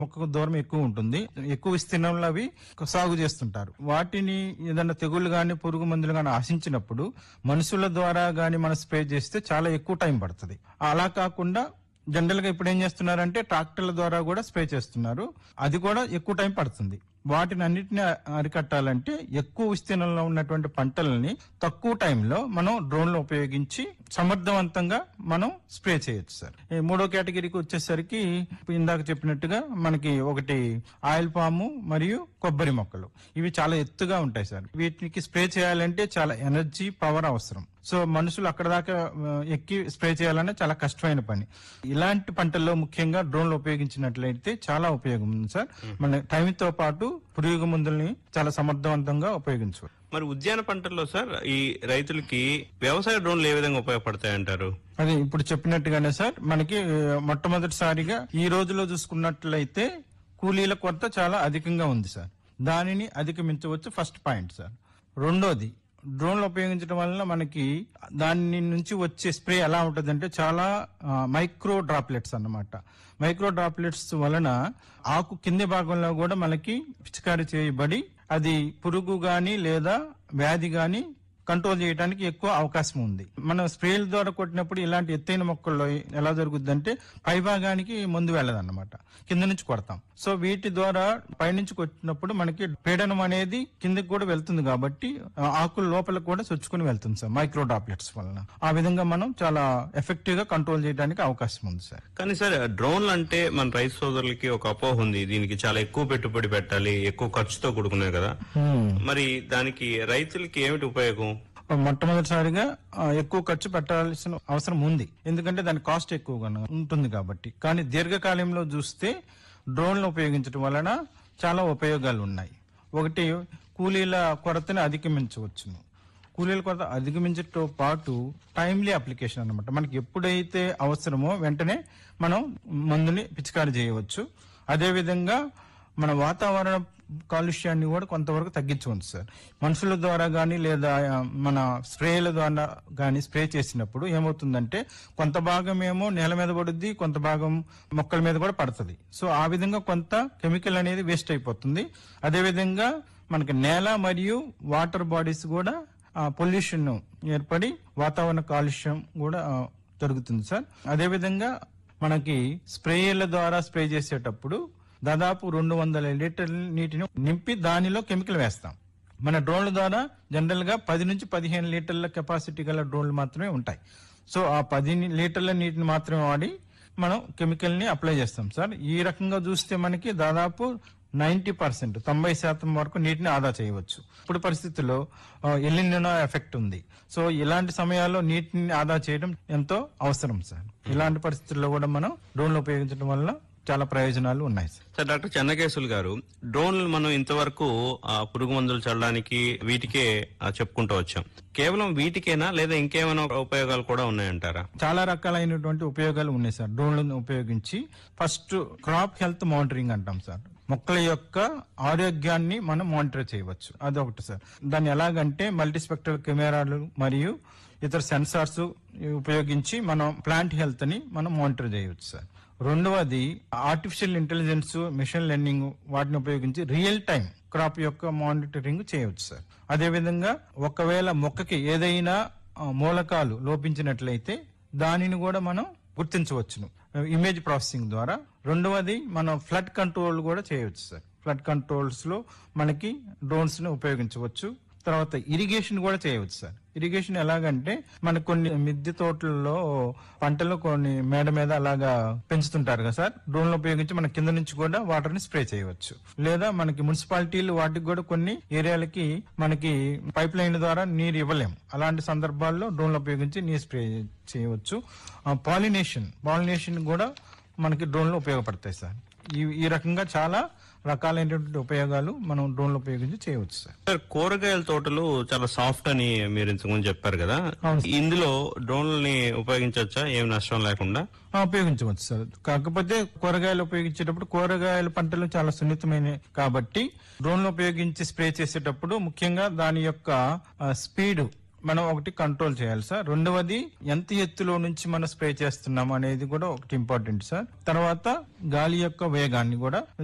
మొక్కకు దూరం ఎక్కువ ఉంటుంది ఎక్కువ విస్తీర్ణంలో అవి సాగు చేస్తుంటారు వాటిని ఏదైనా తెగుళ్ళు గాని పురుగు మందులు గాని ఆశించినప్పుడు మనుషుల ద్వారా గాని మనం స్ప్రే చేస్తే చాలా ఎక్కువ టైం పడుతుంది అలా కాకుండా జనరల్ గా ఇప్పుడు ఏం చేస్తున్నారంటే ట్రాక్టర్ల ద్వారా కూడా స్ప్రే చేస్తున్నారు అది కూడా ఎక్కువ టైం పడుతుంది వాటిని అన్నిటిని అరికట్టాలంటే ఎక్కువ విస్తీర్ణంలో ఉన్నటువంటి పంటలని తక్కువ టైంలో మనం డ్రోన్లు ఉపయోగించి సమర్థవంతంగా మనం స్ప్రే చేయొచ్చు సార్ ఈ మూడో కేటగిరీకి వచ్చేసరికి ఇప్పుడు ఇందాక చెప్పినట్టుగా మనకి ఒకటి ఆయిల్ పాము మరియు కొబ్బరి మొక్కలు ఇవి చాలా ఎత్తుగా ఉంటాయి సార్ వీటికి స్ప్రే చేయాలంటే చాలా ఎనర్జీ పవర్ అవసరం సో మనుషులు అక్కడ దాకా ఆ, ఎక్కి స్ప్రే చేయాలంటే చాలా కష్టమైన పని ఇలాంటి పంటల్లో ముఖ్యంగా డ్రోన్లు ఉపయోగించినట్లయితే చాలా ఉపయోగం ఉంది సార్ మన టైంతో పాటు పురుగు మందుల్ని చాలా సమర్థవంతంగా ఉపయోగించవచ్చు మరి ఉద్యాన పంటల్లో సార్ ఈ రైతులకి వ్యవసాయ డ్రోన్లు ఏ విధంగా ఉపయోగపడతాయంటారు అదే ఇప్పుడు చెప్పినట్టుగానే సార్ మనకి ఆ, మొట్టమొదటిసారిగా ఈ రోజులో చూసుకున్నట్లయితే కూలీల కొరత చాలా అధికంగా ఉంది సార్ దానిని అధిగమించవచ్చు ఫస్ట్ పాయింట్ సార్ రెండోది డ్రోన్లు ఉపయోగించడం వల్ల మనకి దాని నుంచి వచ్చే స్ప్రే ఎలా ఉంటుందంటే చాలా మైక్రో డ్రాప్లెట్స్ అన్నమాట మైక్రో డ్రాప్లెట్స్ వలన ఆకు కింది భాగంలో కూడా మనకి పిచికారీ చేయబడి అది పురుగు గాని లేదా వ్యాధి గాని కంట్రోల్ చేయడానికి ఎక్కువ అవకాశం ఉంది మనం స్ప్రేల ద్వారా కొట్టినప్పుడు ఇలాంటి ఎత్తైన మొక్కల్లో ఎలా జరుగుద్దంటే పై భాగానికి ముందు వెళ్ళదన్నమాట కింద నుంచి కొడతాం సో వీటి ద్వారా పైనుంచి కొట్టినప్పుడు మనకి పీడనం అనేది కిందకి కూడా వెళ్తుంది కాబట్టి ఆ ఆకుల లోపల కూడా చొచ్చుకుని వెళ్తుంది సార్ మైక్రో డ్రాప్లెట్స్ వలన ఆ విధంగా మనం చాలా ఎఫెక్టివ్ గా కంట్రోల్ చేయడానికి అవకాశం ఉంది సార్ కానీ సార్ డ్రోన్లు అంటే మన రైతు సోదరులకి ఒక అపోహ ఉంది దీనికి చాలా ఎక్కువ పెట్టుబడి పెట్టాలి ఎక్కువ ఖర్చుతో కూడుకున్నాయి కదా మరి దానికి రైతులకి ఏమిటి ఉపయోగం మొట్టమొదటిసారిగా ఆ, ఎక్కువ ఖర్చు పెట్టాల్సిన అవసరం ఉంది ఎందుకంటే దాని కాస్ట్ ఎక్కువగా ఉంటుంది కాబట్టి కానీ దీర్ఘకాలంలో చూస్తే డ్రోన్లు ఉపయోగించడం వలన చాలా ఉపయోగాలు ఉన్నాయి ఒకటి కూలీల కొరతని అధిగమించవచ్చును కూలీల కొరత అధిగమించడంతో పాటు టైమ్లీ అప్లికేషన్ అన్నమాట మనకి ఎప్పుడైతే అవసరమో వెంటనే మనం మందుని పిచికారి చేయవచ్చు అదేవిధంగా మన వాతావరణ కాలుష్యాన్ని కూడా కొంతవరకు తగ్గించవచ్చు సార్ మనుషుల ద్వారా కానీ లేదా ఆ, మన స్ప్రేల ద్వారా కానీ స్ప్రే చేసినప్పుడు ఏమవుతుందంటే కొంత భాగం ఏమో నేల మీద పడుద్ది కొంత భాగం మొక్కల మీద కూడా పడుతుంది సో ఆ విధంగా కొంత కెమికల్ అనేది వేస్ట్ అయిపోతుంది అదేవిధంగా మనకి నేల మరియు వాటర్ బాడీస్ కూడా పొల్యూషన్ ఏర్పడి వాతావరణ కాలుష్యం కూడా ఆ, జరుగుతుంది సార్ అదేవిధంగా మనకి స్ప్రేయర్ల ద్వారా స్ప్రే చేసేటప్పుడు దాదాపు రెండు వందల లీటర్ల నీటిని నింపి దానిలో కెమికల్ వేస్తాం మన డ్రోన్ల ద్వారా జనరల్ గా పది నుంచి పదిహేను లీటర్ల కెపాసిటీ గల డ్రోన్లు మాత్రమే ఉంటాయి సో ఆ పది ని- లీటర్ల నీటిని మాత్రమే వాడి మనం కెమికల్ ని అప్లై చేస్తాం సార్ ఈ రకంగా చూస్తే మనకి దాదాపు నైన్టీ పర్సెంట్ తొంభై శాతం వరకు నీటిని ఆదా చేయవచ్చు ఇప్పుడు పరిస్థితుల్లో ఎల్లినో ఎఫెక్ట్ ఉంది సో ఇలాంటి సమయాల్లో నీటిని ఆదా చేయడం ఎంతో అవసరం సార్ ఇలాంటి పరిస్థితుల్లో కూడా మనం డ్రోన్లు ఉపయోగించడం వల్ల చాలా ప్రయోజనాలు ఉన్నాయి సార్ సార్ డాక్టర్ చెన్నకేశులు గారు డ్రోన్లు మనం ఇంతవరకు ఆ, పురుగు మందులు చల్లడానికి వీటికే ఆ, చెప్పుకుంటూ వచ్చాం కేవలం వీటికేనా లేదా ఇంకేమైనా ఉపయోగాలు కూడా ఉన్నాయంటారా చాలా రకాలైనటువంటి ఉపయోగాలు ఉన్నాయి సార్ డ్రోన్లను ఉపయోగించి ఫస్ట్ క్రాప్ హెల్త్ మానిటరింగ్ అంటాం సార్ మొక్కల యొక్క ఆరోగ్యాన్ని మనం మానిటర్ చేయవచ్చు అదొకటి సార్ దాన్ని ఎలాగంటే మల్టీస్పెక్ట్రల్ కెమెరాలు మరియు ఇతర సెన్సార్స్ ఉపయోగించి మనం ప్లాంట్ హెల్త్ ని మనం మానిటర్ చేయవచ్చు సార్ రెండవది ఆర్టిఫిషియల్ ఇంటెలిజెన్స్ మిషన్ లెర్నింగ్ వాటిని ఉపయోగించి రియల్ టైం క్రాప్ యొక్క మానిటరింగ్ చేయవచ్చు సార్ అదేవిధంగా ఒకవేళ మొక్కకి ఏదైనా ఆ, మూలకాలు లోపించినట్లయితే దానిని కూడా మనం గుర్తించవచ్చును ఇమేజ్ ప్రాసెసింగ్ ద్వారా రెండవది మనం ఫ్లడ్ కంట్రోల్ కూడా చేయవచ్చు సార్ ఫ్లడ్ కంట్రోల్స్ లో మనకి డ్రోన్స్ ని ఉపయోగించవచ్చు తర్వాత ఇరిగేషన్ కూడా చేయవచ్చు సార్ ఇరిగేషన్ ఎలాగంటే మనకు కొన్ని మిద్దె తోటల్లో పంటలు కొన్ని మేడ మీద అలాగా పెంచుతుంటారు కదా సార్ డ్రోన్లు ఉపయోగించి మన కింద నుంచి కూడా వాటర్ ని స్ప్రే చేయవచ్చు లేదా మనకి మున్సిపాలిటీలు వాటికి కూడా కొన్ని ఏరియాలకి మనకి పైప్ లైన్ ద్వారా నీరు ఇవ్వలేం అలాంటి సందర్భాల్లో డ్రోన్లు ఉపయోగించి నీరు స్ప్రే చేయవచ్చు పాలినేషన్ పాలినేషన్ కూడా మనకి డ్రోన్లు ఉపయోగపడతాయి సార్ ఈ ఈ రకంగా చాలా రకాలైనటువంటి ఉపయోగాలు మనం డ్రోన్లు ఉపయోగించి చేయవచ్చు సార్ సార్ కూరగాయల తోటలు చాలా సాఫ్ట్ అని మీరు ఇంతకుముందు చెప్పారు కదా ఇందులో డ్రోన్లని ఉపయోగించవచ్చా ఏం నష్టం లేకుండా ఆ, ఉపయోగించవచ్చు సార్ కాకపోతే కూరగాయలు ఉపయోగించేటప్పుడు కూరగాయల పంటలు చాలా సున్నితమైనవి కాబట్టి డ్రోన్లు ఉపయోగించి స్ప్రే చేసేటప్పుడు ముఖ్యంగా దాని యొక్క ఆ, స్పీడ్ మనం ఒకటి కంట్రోల్ చేయాలి సార్ రెండవది ఎంత ఎత్తులో నుంచి మనం స్ప్రే చేస్తున్నాం అనేది కూడా ఒకటి ఇంపార్టెంట్ సార్ తర్వాత గాలి యొక్క వేగాన్ని కూడా